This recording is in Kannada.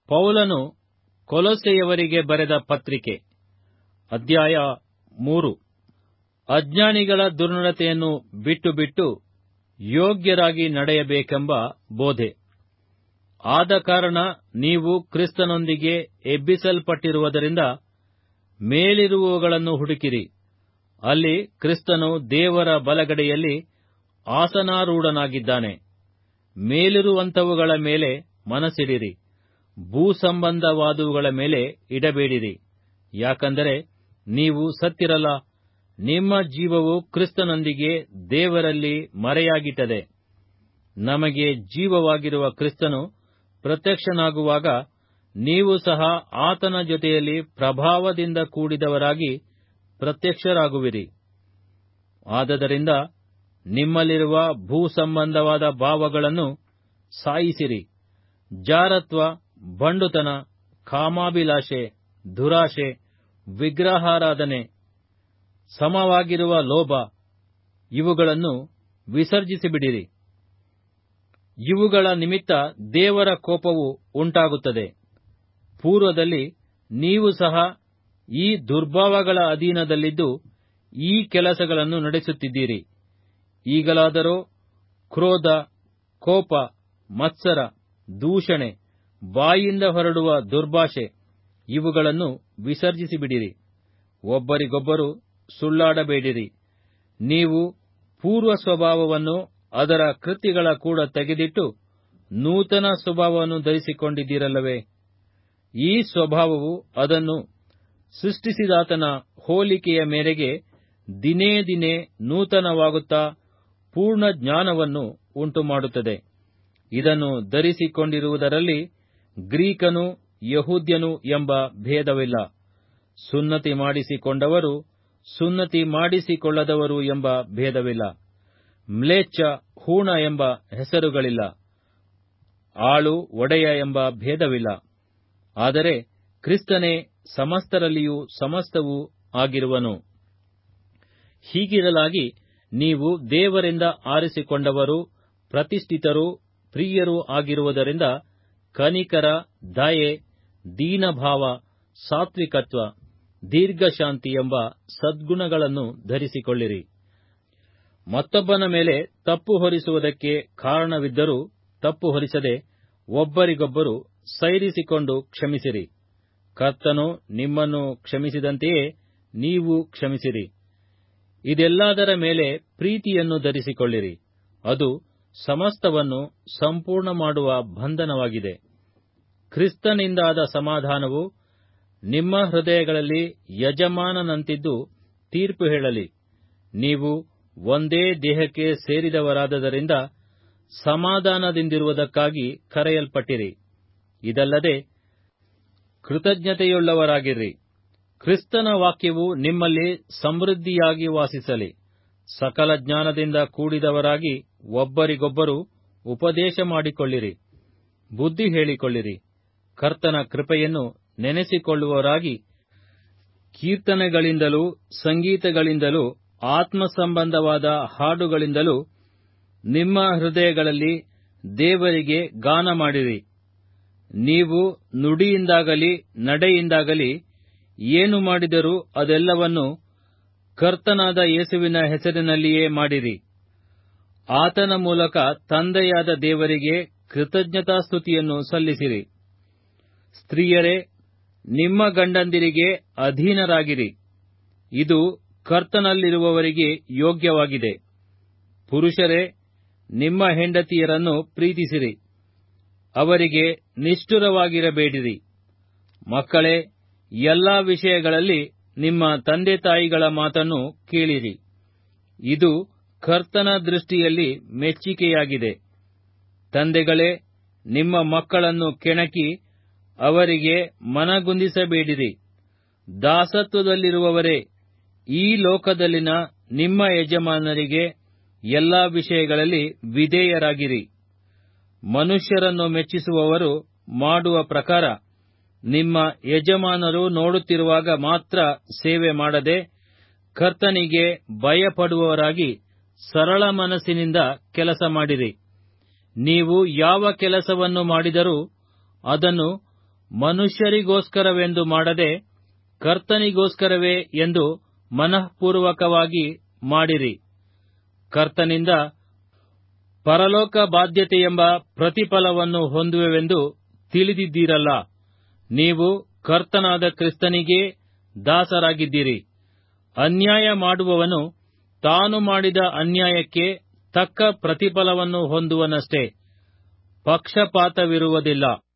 ಪೌಲನು ಕೊಲೊಸೆಯವರಿಗೆ ಬರೆದ ಪತ್ರಿಕೆ ಅಧ್ಯಾಯ ಮೂರು ಅಜ್ಞಾನಿಗಳ ದುರ್ನಡತೆಯನ್ನು ಬಿಟ್ಟು ಬಿಟ್ಟು ಯೋಗ್ಯರಾಗಿ ನಡೆಯಬೇಕೆಂಬ ಬೋಧೆ ಆದ ಕಾರಣ ನೀವು ಕ್ರಿಸ್ತನೊಂದಿಗೆ ಎಬ್ಬಿಸಲ್ಪಟ್ಟಿರುವುದರಿಂದ ಮೇಲಿರುವವುಗಳನ್ನು ಹುಡುಕಿರಿ ಅಲ್ಲಿ ಕ್ರಿಸ್ತನು ದೇವರ ಬಲಗಡೆಯಲ್ಲಿ ಆಸನಾರೂಢನಾಗಿದ್ದಾನೆ ಮೇಲಿರುವಂಥವುಗಳ ಮೇಲೆ ಮನಸ್ಸಿಡಿರಿ ಭೂಸಂಬಂಧವಾದವುಗಳ ಮೇಲೆ ಇಡಬೇಡಿರಿ ಯಾಕಂದರೆ ನೀವು ಸತ್ತಿರಲ್ಲ ನಿಮ್ಮ ಜೀವವು ಕ್ರಿಸ್ತನೊಂದಿಗೆ ದೇವರಲ್ಲಿ ಮರೆಯಾಗಿಟ್ಟದೆ ನಮಗೆ ಜೀವವಾಗಿರುವ ಕ್ರಿಸ್ತನು ಪ್ರತ್ಯಕ್ಷನಾಗುವಾಗ ನೀವು ಸಹ ಆತನ ಜೊತೆಯಲ್ಲಿ ಪ್ರಭಾವದಿಂದ ಕೂಡಿದವರಾಗಿ ಪ್ರತ್ಯಕ್ಷರಾಗುವಿರಿ ಆದದರಿಂದ ನಿಮ್ಮಲ್ಲಿರುವ ಭೂಸಂಬಂಧವಾದ ಭಾವಗಳನ್ನು ಸಾಯಿಸಿರಿ ಜಾರತ್ವ ಬಂಡುತನ ಕಾಮಾಭಿಲಾಷೆ ದುರಾಶೆ ವಿಗ್ರಹಾರಾಧನೆ ಸಮವಾಗಿರುವ ಲೋಭ ಇವುಗಳನ್ನು ವಿಸರ್ಜಿಸಿಬಿಡಿರಿ ಇವುಗಳ ನಿಮಿತ್ತ ದೇವರ ಕೋಪವು ಉಂಟಾಗುತ್ತದೆ ಪೂರ್ವದಲ್ಲಿ ನೀವು ಸಹ ಈ ದುರ್ಭಾವಗಳ ಅಧೀನದಲ್ಲಿದ್ದು ಈ ಕೆಲಸಗಳನ್ನು ನಡೆಸುತ್ತಿದ್ದೀರಿ ಈಗಲಾದರೋ ಕ್ರೋಧ ಕೋಪ ಮತ್ಸರ ದೂಷಣೆ ಬಾಯಿಂದ ಹೊರಡುವ ದುರ್ಭಾಷೆ ಇವುಗಳನ್ನು ವಿಸರ್ಜಿಸಿಬಿಡಿರಿ ಒಬ್ಬರಿಗೊಬ್ಬರು ಸುಳ್ಳಾಡಬೇಡಿರಿ ನೀವು ಪೂರ್ವ ಸ್ವಭಾವವನ್ನು ಅದರ ಕೃತ್ಯಗಳ ಕೂಡ ತೆಗೆದಿಟ್ಟು ನೂತನ ಸ್ವಭಾವವನ್ನು ಧರಿಸಿಕೊಂಡಿದ್ದೀರಲ್ಲವೇ ಈ ಸ್ವಭಾವವು ಅದನ್ನು ಸೃಷ್ಟಿಸಿದಾತನ ಹೋಲಿಕೆಯ ಮೇರೆಗೆ ದಿನೇ ದಿನೇ ನೂತನವಾಗುತ್ತಾ ಪೂರ್ಣ ಜ್ಞಾನವನ್ನು ಉಂಟುಮಾಡುತ್ತದೆ ಇದನ್ನು ಧರಿಸಿಕೊಂಡಿರುವುದರಲ್ಲಿ ಗ್ರೀಕನು ಯಹೂದ್ಯನು ಎಂಬ ಭೇದವಿಲ್ಲ ಸುನ್ನತಿ ಮಾಡಿಸಿಕೊಂಡವರು ಸುನ್ನತಿ ಮಾಡಿಸಿಕೊಳ್ಳದವರು ಎಂಬ ಭೇದವಿಲ್ಲ ಮ್ಲೇಚ್ಛ ಹೂಣ ಎಂಬ ಹೆಸರುಗಳಿಲ್ಲ ಆಳು ಒಡೆಯ ಎಂಬ ಭೇದವಿಲ್ಲ ಆದರೆ ಕ್ರಿಸ್ತನೇ ಸಮಸ್ತರಲ್ಲಿಯೂ ಸಮಸ್ತವೂ ಆಗಿರುವನು ಹೀಗಿರಲಾಗಿ ನೀವು ದೇವರಿಂದ ಆರಿಸಿಕೊಂಡವರು ಪ್ರತಿಷ್ಠಿತರು ಪ್ರಿಯರೂ ಆಗಿರುವುದರಿಂದ ಕನಿಕರ ದಯೆ ದೀನಭಾವ ಸಾತ್ವಿಕತ್ವ ದೀರ್ಘಶಾಂತಿ ಎಂಬ ಸದ್ಗುಣಗಳನ್ನು ಧರಿಸಿಕೊಳ್ಳಿರಿ ಮತ್ತೊಬ್ಬನ ಮೇಲೆ ತಪ್ಪು ಹೊರಿಸುವುದಕ್ಕೆ ಕಾರಣವಿದ್ದರೂ ತಪ್ಪು ಹೊರಿಸದೆ ಒಬ್ಬರಿಗೊಬ್ಬರು ಸೈರಿಸಿಕೊಂಡು ಕ್ಷಮಿಸಿರಿ ಕರ್ತನು ನಿಮ್ಮನ್ನು ಕ್ಷಮಿಸಿದಂತೆಯೇ ನೀವು ಕ್ಷಮಿಸಿರಿ ಇದೆಲ್ಲದರ ಮೇಲೆ ಪ್ರೀತಿಯನ್ನು ಧರಿಸಿಕೊಳ್ಳಿರಿ ಅದು ಸಮಸ್ತವನ್ನು ಸಂಪೂರ್ಣ ಮಾಡುವ ಬಂಧನವಾಗಿದೆ ಕ್ರಿಸ್ತನಿಂದಾದ ಸಮಾಧಾನವು ನಿಮ್ಮ ಹೃದಯಗಳಲ್ಲಿ ಯಜಮಾನನಂತಿದ್ದು ತೀರ್ಪು ಹೇಳಲಿ ನೀವು ಒಂದೇ ದೇಹಕ್ಕೆ ಸೇರಿದವರಾದದರಿಂದ ಸಮಾಧಾನದಿಂದಿರುವುದಕ್ಕಾಗಿ ಕರೆಯಲ್ಪಟ್ಟಿರಿ ಇದಲ್ಲದೆ ಕೃತಜ್ಞತೆಯುಳ್ಳವರಾಗಿರ್ರಿ ಕ್ರಿಸ್ತನ ವಾಕ್ಯವು ನಿಮ್ಮಲ್ಲಿ ಸಮೃದ್ಧಿಯಾಗಿ ವಾಸಿಸಲಿ ಸಕಲ ಜ್ಞಾನದಿಂದ ಕೂಡಿದವರಾಗಿ ಒಬ್ಬರಿಗೊಬ್ಬರು ಉಪದೇಶ ಮಾಡಿಕೊಳ್ಳಿರಿ ಬುದ್ಧಿ ಹೇಳಿಕೊಳ್ಳಿರಿ ಕರ್ತನ ಕೃಪೆಯನ್ನು ನೆನೆಸಿಕೊಳ್ಳುವವರಾಗಿ ಕೀರ್ತನೆಗಳಿಂದಲೂ ಸಂಗೀತಗಳಿಂದಲೂ ಆತ್ಮ ಸಂಬಂಧವಾದ ಹಾಡುಗಳಿಂದಲೂ ನಿಮ್ಮ ಹೃದಯಗಳಲ್ಲಿ ದೇವರಿಗೆ ಗಾನ ಮಾಡಿರಿ ನೀವು ನುಡಿಯಿಂದಾಗಲಿ ನಡೆಯಿಂದಾಗಲಿ ಏನು ಮಾಡಿದರೂ ಅದೆಲ್ಲವನ್ನು ಕರ್ತನಾದ ಯೇಸುವಿನ ಹೆಸರಿನಲ್ಲಿಯೇ ಮಾಡಿರಿ ಆತನ ಮೂಲಕ ತಂದೆಯಾದ ದೇವರಿಗೆ ಕೃತಜ್ಞತಾಸ್ತುತಿಯನ್ನು ಸಲ್ಲಿಸಿರಿ ಸ್ತ್ರೀಯರೇ ನಿಮ್ಮ ಗಂಡಂದಿರಿಗೆ ಅಧೀನರಾಗಿರಿ ಇದು ಕರ್ತನಲ್ಲಿರುವವರಿಗೆ ಯೋಗ್ಯವಾಗಿದೆ ಪುರುಷರೇ ನಿಮ್ಮ ಹೆಂಡತಿಯರನ್ನು ಪ್ರೀತಿಸಿರಿ ಅವರಿಗೆ ನಿಷ್ಠುರವಾಗಿರಬೇಡಿರಿ ಮಕ್ಕಳೇ ಎಲ್ಲಾ ವಿಷಯಗಳಲ್ಲಿ ನಿಮ್ಮ ತಂದೆ ತಾಯಿಗಳ ಮಾತನ್ನು ಕೇಳಿರಿ ಇದು ಕರ್ತನ ದೃಷ್ಟಿಯಲ್ಲಿ ಮೆಚ್ಚಿಕೆಯಾಗಿದೆ ತಂದೆಗಳೇ ನಿಮ್ಮ ಮಕ್ಕಳನ್ನು ಕೆಣಕಿ ಅವರಿಗೆ ಮನಗುಂದಿಸಬೇಡಿರಿ ದಾಸತ್ವದಲ್ಲಿರುವವರೇ ಈ ಲೋಕದಲ್ಲಿನ ನಿಮ್ಮ ಯಜಮಾನರಿಗೆ ಎಲ್ಲಾ ವಿಷಯಗಳಲ್ಲಿ ವಿಧೇಯರಾಗಿರಿ ಮನುಷ್ಯರನ್ನು ಮೆಚ್ಚಿಸುವವರು ಮಾಡುವ ಪ್ರಕಾರ ನಿಮ್ಮ ಯಜಮಾನರು ನೋಡುತ್ತಿರುವಾಗ ಮಾತ್ರ ಸೇವೆ ಮಾಡದೆ ಕರ್ತನಿಗೆ ಭಯಪಡುವವರಾಗಿ ಸರಳ ಮನಸ್ಸಿನಿಂದ ಕೆಲಸ ಮಾಡಿರಿ ನೀವು ಯಾವ ಕೆಲಸವನ್ನು ಮಾಡಿದರೂ ಅದನ್ನು ಮನುಷ್ಯರಿಗೋಸ್ಕರವೆಂದು ಮಾಡದೆ ಕರ್ತನಿಗೋಸ್ಕರವೇ ಎಂದು ಮನಃಪೂರ್ವಕವಾಗಿ ಮಾಡಿರಿ ಕರ್ತನಿಂದ ಪರಲೋಕ ಬಾಧ್ಯತೆಯೆಂಬ ಪ್ರತಿಫಲವನ್ನು ಹೊಂದುವೆವೆಂದು ತಿಳಿದಿದ್ದೀರಲ್ಲ ನೀವು ಕರ್ತನಾದ ಕ್ರಿಸ್ತನಿಗೇ ದಾಸರಾಗಿದ್ದೀರಿ ಅನ್ಯಾಯ ಮಾಡುವವನು ತಾನು ಮಾಡಿದ ಅನ್ಯಾಯಕ್ಕೆ ತಕ್ಕ ಪ್ರತಿಫಲವನ್ನು ಹೊಂದುವನಷ್ಟೇ ಪಕ್ಷಪಾತವಿರುವುದಿಲ್ಲ